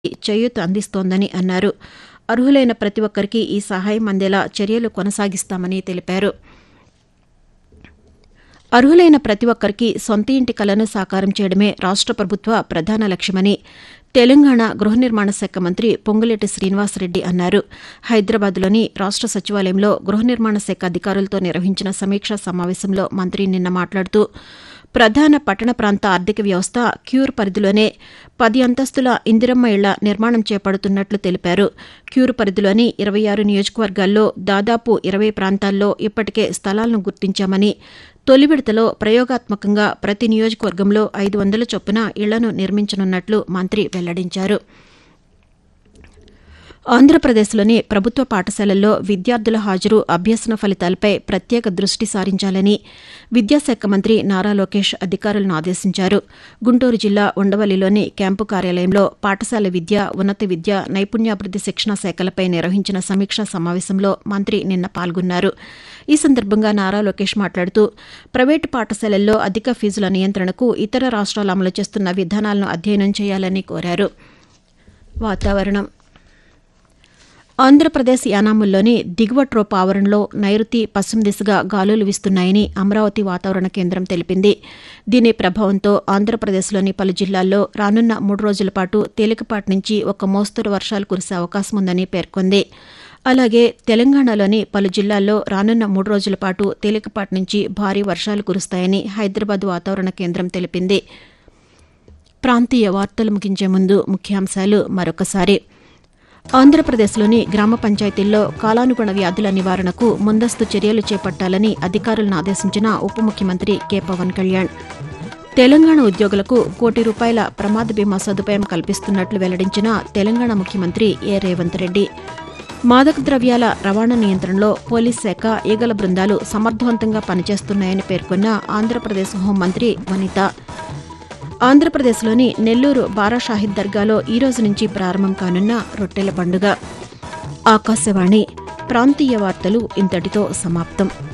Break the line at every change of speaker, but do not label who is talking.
చేయూత అందిస్తోందని అన్నారు అర్హులైన ప్రతి ఒక్కరికి ఈ సహాయం అందేలా చర్యలు కొనసాగిస్తామని తెలిపారు అర్హులైన ప్రతి ఒక్కరికి సొంత ఇంటి కలను సాకారం చేయడమే రాష్ట ప్రభుత్వ ప్రధాన లక్ష్యమని తెలంగాణ గృహ నిర్మాణ శాఖ మంత్రి పొంగులేటి శ్రీనివాసరెడ్డి అన్నారు హైదరాబాద్లోని రాష్ట సచివాలయంలో గృహ నిర్మాణ శాఖ అధికారులతో నిర్వహించిన సమీక్షా సమావేశంలో మంత్రి నిన్న మాట్లాడుతూ ప్రధాన పట్టణ ప్రాంత ఆర్థిక వ్యవస్థ క్యూర్ పరిధిలోనే పది అంతస్తుల ఇందిరమ్మ ఇళ్ల నిర్మాణం చేపడుతున్నట్లు తెలిపారు క్యూర్ పరిధిలోని ఇరవై ఆరు నియోజకవర్గాల్లో దాదాపు ఇరవై ప్రాంతాల్లో ఇప్పటికే స్థలాలను గుర్తించామని తొలి విడతలో ప్రయోగాత్మకంగా ప్రతి నియోజకవర్గంలో ఐదు వందల చొప్పున ఇళ్లను నిర్మించనున్నట్లు మంత్రి వెల్లడించారు ఆంధ్రప్రదేశ్లోని ప్రభుత్వ పాఠశాలల్లో విద్యార్థుల హాజరు అభ్యసన ఫలితాలపై ప్రత్యేక దృష్టి సారించాలని విద్యాశాఖ మంత్రి నారా లోకేష్ అధికారులను ఆదేశించారు గుంటూరు జిల్లా ఉండవల్లిలోని క్యాంపు కార్యాలయంలో పాఠశాల విద్య ఉన్నత విద్య నైపుణ్యాభివృద్ది శిక్షణ శాఖలపై నిర్వహించిన సమీక్షా సమావేశంలో మంత్రి నిన్న పాల్గొన్నారు ఈ సందర్భంగా నారా లోకేష్ మాట్లాడుతూ ప్రైవేటు పాఠశాలల్లో అధిక ఫీజుల నియంత్రణకు ఇతర రాష్ట్రాలు అమలు చేస్తున్న విధానాలను అధ్యయనం చేయాలని కోరారు వాతావరణం ఆంధ్రప్రదేశ్ యానాముల్లోని దిగువ ట్రోప్ ఆవరణలో నైరుతి పశ్చిమ దిశగా గాలులు వీస్తున్నాయని అమరావతి వాతావరణ కేంద్రం తెలిపింది దీని ప్రభావంతో ఆంధ్రప్రదేశ్లోని పలు జిల్లాల్లో రానున్న మూడు రోజుల పాటు తేలికపాటి నుంచి ఒక మోస్తరు వర్షాలు కురిసే అవకాశం ఉందని పేర్కొంది అలాగే తెలంగాణలోని పలు జిల్లాల్లో రానున్న మూడు రోజుల పాటు తేలికపాటి నుంచి భారీ వర్షాలు కురుస్తాయని హైదరాబాద్ వాతావరణ కేంద్రం తెలిపింది ప్రాంతీయ వార్తలు ముగించే ముందు ముఖ్యాంశాలు మరొకసారి ఆంధ్రప్రదేశ్లోని గ్రామ పంచాయతీల్లో కాలానుగుణ వ్యాధుల నివారణకు ముందస్తు చర్యలు చేపట్టాలని అధికారులను ఆదేశించిన ఉప ముఖ్యమంత్రి కె పవన్ కళ్యాణ్ తెలంగాణ ఉద్యోగులకు కోటి రూపాయల ప్రమాద బీమా సదుపాయం కల్పిస్తున్నట్లు వెల్లడించిన తెలంగాణ ముఖ్యమంత్రి ఏ రేవంత్ రెడ్డి మాదక ద్రవ్యాల రవాణా నియంత్రణలో పోలీస్ శాఖ ఈగల బృందాలు సమర్థవంతంగా పనిచేస్తున్నాయని పేర్కొన్న ఆంధ్రప్రదేశ్ హోంమంత్రి వనిత ఆంధ్రప్రదేశ్లోని నెల్లూరు బారా షాహిద్ దర్గాలో ఈ రోజు నుంచి ప్రారంభం కానున్న రొట్టెల పండుగ ఆకాశవాణి ప్రాంతీయ వార్తలు ఇంతటితో సమాప్తం